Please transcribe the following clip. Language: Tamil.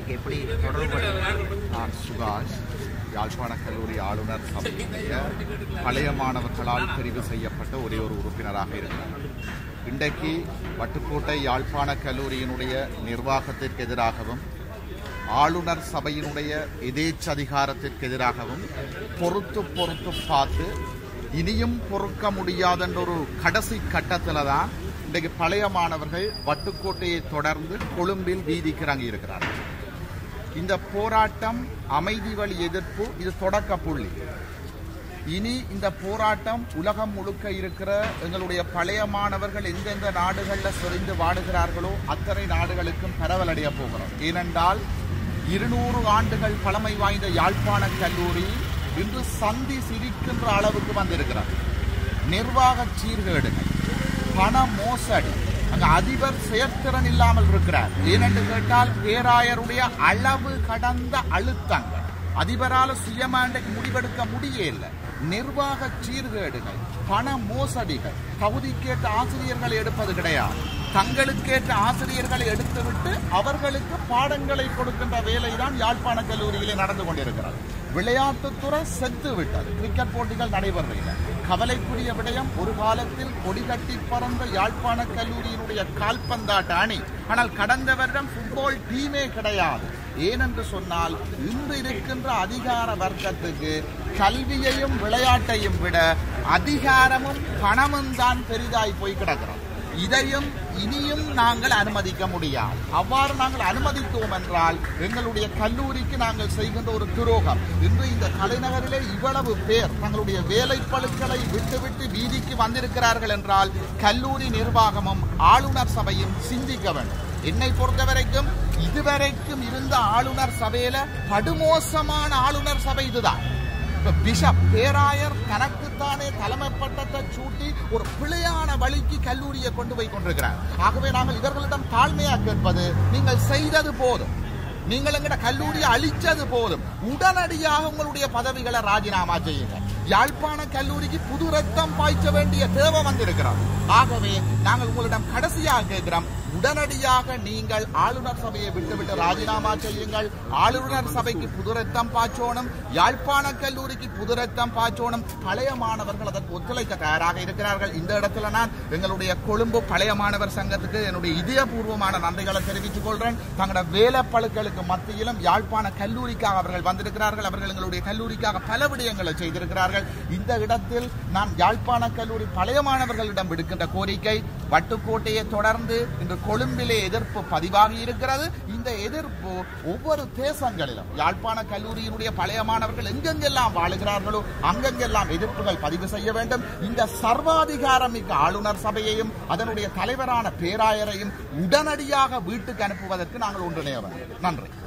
இதுக்கு எப்படி தொடர்பு நான் சுகாஷ் யாழ்ப்பாண கல்லூரி ஆளுநர் சபையினுடைய பழைய மாணவர்களால் தெரிவு செய்யப்பட்ட ஒரே ஒரு உறுப்பினராக இருக்கிறார் இன்றைக்கு வட்டுக்கோட்டை யாழ்ப்பாண கல்லூரியினுடைய நிர்வாகத்திற்கு எதிராகவும் ஆளுநர் சபையினுடைய எதேச்சதிகாரத்திற்கு எதிராகவும் பொறுத்து பொறுத்து பார்த்து இனியும் பொறுக்க முடியாதென்ற ஒரு கடைசி கட்டத்தில் தான் இன்றைக்கு பழைய மாணவர்கள் வட்டுக்கோட்டையை தொடர்ந்து கொழும்பில் வீதிக்கு இறங்கி இருக்கிறார்கள் இந்த போராட்டம் அமைதி வழி எதிர்ப்பு இது தொடக்க புள்ளி இனி இந்த போராட்டம் உலகம் முழுக்க இருக்கிற எங்களுடைய பழைய மாணவர்கள் எந்தெந்த நாடுகளில் சொரிந்து வாடுகிறார்களோ அத்தனை நாடுகளுக்கும் பரவலடைய போகிறோம் ஏனென்றால் இருநூறு ஆண்டுகள் பழமை வாய்ந்த யாழ்ப்பாண கல்லூரி இன்று சந்தி சிரிக்கின்ற அளவுக்கு வந்திருக்கிறது நிர்வாக சீர்கேடுகள் பண மோசடி அங்க அதிபர் செயற்திறன் இல்லாமல் இருக்கிறார் ஏனென்று கேட்டால் பேராயருடைய அளவு கடந்த அழுத்தங்கள் அதிபரால சுயமாண்டைக்கு முடிவெடுக்க முடியல நிர்வாக சீர்கேடுகள் பண மோசடிகள் தகுதிக்கேற்ற ஆசிரியர்களை எடுப்பது கிடையாது தங்களுக்கேற்ற ஆசிரியர்களை எடுத்துவிட்டு அவர்களுக்கு பாடங்களை கொடுக்கின்ற வேலைதான் யாழ்ப்பாண கல்லூரியிலே நடந்து கொண்டிருக்கிறது விளையாட்டுத்துறை செத்து விட்டது கிரிக்கெட் போட்டிகள் நடைபெறவில்லை கவலைக்குரிய விடயம் ஒரு காலத்தில் கொடிகட்டி பறந்த யாழ்ப்பாண கல்லூரியினுடைய கால்பந்தாட்ட அணி ஆனால் கடந்த வருடம் ஃபுட்பால் டீமே கிடையாது ஏனென்று சொன்னால் இன்று இருக்கின்ற அதிகார வர்க்கத்துக்கு கல்வியையும் விளையாட்டையும் விட அதிகாரமும் பணமும் தான் பெரிதாய் போய் கிடக்கிறோம் இதையும் இனியும் நாங்கள் அனுமதிக்க முடியாது அவ்வாறு நாங்கள் அனுமதித்தோம் என்றால் எங்களுடைய கல்லூரிக்கு நாங்கள் செய்கின்ற ஒரு துரோகம் இன்று இந்த தலைநகரிலே இவ்வளவு பேர் தங்களுடைய வேலைப்பழுக்களை விட்டுவிட்டு வீதிக்கு வந்திருக்கிறார்கள் என்றால் கல்லூரி நிர்வாகமும் ஆளுநர் சபையும் சிந்திக்க வேண்டும் என்னை பொறுத்தவரைக்கும் இதுவரைக்கும் இருந்த ஆளுநர் சபையில படுமோசமான ஆளுநர் சபை இதுதான் இப்ப பிஷப் பேராயர் தனக்குத்தானே தலைமை பட்டத்தை சூட்டி ஒரு பிழையான வழிக்கு கல்லூரியை கொண்டு போய் கொண்டிருக்கிறார் ஆகவே நாங்கள் இவர்களிடம் தாழ்மையா கேட்பது நீங்கள் செய்தது போதும் நீங்கள் எங்கட கல்லூரியை அழிச்சது போதும் உடனடியாக உங்களுடைய பதவிகளை ராஜினாமா செய்யுங்க யாழ்ப்பாண கல்லூரிக்கு புது ரத்தம் பாய்ச்ச வேண்டிய தேவை வந்திருக்கிறோம் ஆகவே நாங்கள் உங்களிடம் கடைசியாக கேட்கிறோம் உடனடியாக நீங்கள் ஆளுநர் சபையை விட்டுவிட்டு ராஜினாமா செய்யுங்கள் ஆளுநர் சபைக்கு புது ரத்தம் பாய்ச்சோணும் யாழ்ப்பாண கல்லூரிக்கு புது ரத்தம் பாய்ச்சோணும் பழைய மாணவர்கள் அதற்கு ஒத்துழைக்க தயாராக இருக்கிறார்கள் இந்த இடத்துல நான் எங்களுடைய கொழும்பு பழைய மாணவர் சங்கத்துக்கு என்னுடைய இதயபூர்வமான நன்றிகளை தெரிவித்துக் கொள்றேன் தங்களோட வேலைப்பழுக்களுக்கு மத்தியிலும் யாழ்ப்பாண கல்லூரிக்காக அவர்கள் வந்திருக்கிறார்கள் அவர்கள் எங்களுடைய கல்லூரிக்காக பல விடயங்களை செய்திருக்கிறார்கள் இந்த இடத்தில் நான் யாழ்ப்பாண கல்லூரி பழைய மாணவர்களிடம் விடுக்கின்ற கோரிக்கை வட்டுக்கோட்டையை தொடர்ந்து இன்று கொழும்பிலே எதிர்ப்பு பதிவாகி இருக்கிறது இந்த எதிர்ப்பு ஒவ்வொரு தேசங்களிலும் யாழ்ப்பாண கல்லூரியினுடைய பழைய மாணவர்கள் எங்கெங்கெல்லாம் வாழுகிறார்களோ அங்கெங்கெல்லாம் எதிர்ப்புகள் பதிவு செய்ய வேண்டும் இந்த சர்வாதிகாரம் மிக்க ஆளுநர் சபையையும் அதனுடைய தலைவரான பேராயரையும் உடனடியாக வீட்டுக்கு அனுப்புவதற்கு நாங்கள் ஒன்றிணைய வேண்டும் நன்றி